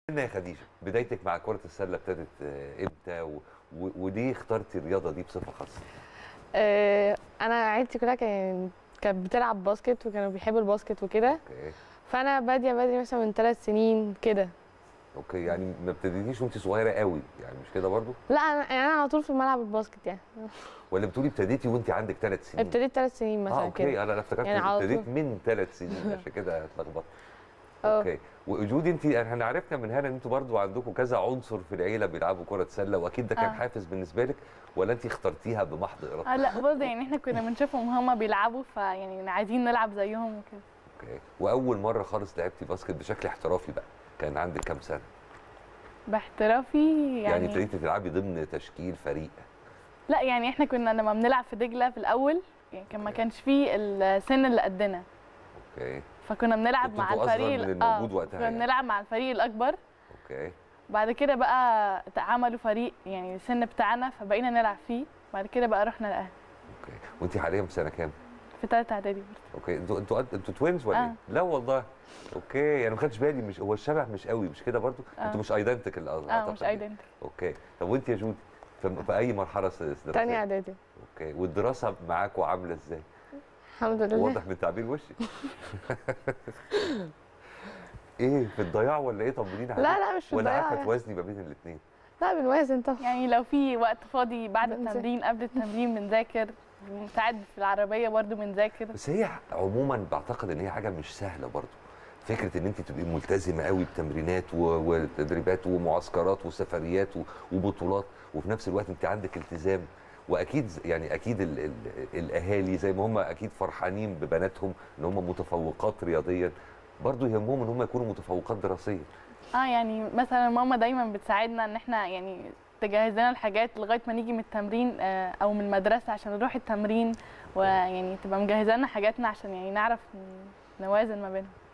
يا خديجه بدايتك مع كره السله ابتدت آه، امتى و... و... وليه اخترتي الرياضه دي بصفه خاصه آه، انا عيلتي كلها كان كانت بتلعب باسكت وكانوا بيحبوا الباسكت وكده اوكي فانا باديه بدري مثلا من ثلاث سنين كده اوكي يعني ما ابتديتيش وانت صغيره قوي يعني مش كده برضو لا انا يعني انا على طول في ملعب الباسكت يعني ولا بتقولي ابتديتي وانت عندك ثلاث سنين ابتديت ثلاث سنين اه مثلا اوكي كده انا افتكرت يعني على ابتديت طول. من ثلاث سنين عشان كده اتلخبطت اه. اوكي وجودي انت احنا عرفنا من هنا ان انتوا برضو عندكم كذا عنصر في العيله بيلعبوا كره سله واكيد ده كان اه. حافز بالنسبه لك ولا انت اخترتيها بمحض ارادتك اه لا برضه يعني احنا كنا بنشوفهم هما بيلعبوا فيعني عايزين نلعب زيهم وكده اوكي واول مره خالص لعبتي باسكت بشكل احترافي بقى كان عندك كام سنه باحترافي يعني, يعني, ابتديتي تلعبي ضمن تشكيل فريق لا يعني احنا كنا لما بنلعب في دجله في الاول يعني كان ما كانش فيه السن اللي قدنا اوكي فكنا بنلعب كنتوا مع انتوا أصغر الفريق من ال- الموجود اه وقتها كنا يعني. بنلعب مع الفريق الاكبر اوكي بعد كده بقى عملوا فريق يعني السن بتاعنا فبقينا نلعب فيه بعد كده بقى رحنا الاهلي اوكي وانت حاليا في سنه كام في ثالثه اعدادي برضه اوكي انتوا انتوا انتوا توينز ولا آه. ايه لا والله اوكي انا ما خدتش بالي مش هو الشبه مش قوي مش كده برضو آه. انتوا مش ايدنتيكال اه مش ايدنتي اوكي طب وانت يا جودي في, في اي مرحله س- دراسيه تانية اعدادي اوكي والدراسه معاكوا عامله ازاي الحمد لله واضح من تعبير وشك ايه في الضياع ولا ايه طمنينا عليك لا لا مش في ولا الضياع عارفه يعني. توازني ما بين الاثنين لا بنوازن طبعا يعني لو في وقت فاضي بعد بنذاكر. التمرين قبل التمرين بنذاكر ساعات في العربيه برضو بنذاكر بس هي عموما بعتقد ان هي حاجه مش سهله برضو فكره ان انت تبقي ملتزمه قوي بتمرينات و- وتدريبات ومعسكرات وسفريات و- وبطولات وفي نفس الوقت انت عندك التزام واكيد ز- يعني اكيد ال ال الاهالي زي ما هم اكيد فرحانين ببناتهم ان هم متفوقات رياضيا برضو يهمهم ان هم يكونوا متفوقات دراسيا اه يعني مثلا ماما دايما بتساعدنا ان احنا يعني تجهز لنا الحاجات لغايه ما نيجي من التمرين آه، او من المدرسه عشان نروح التمرين ويعني تبقى مجهزه لنا حاجاتنا عشان يعني نعرف نوازن ما بينهم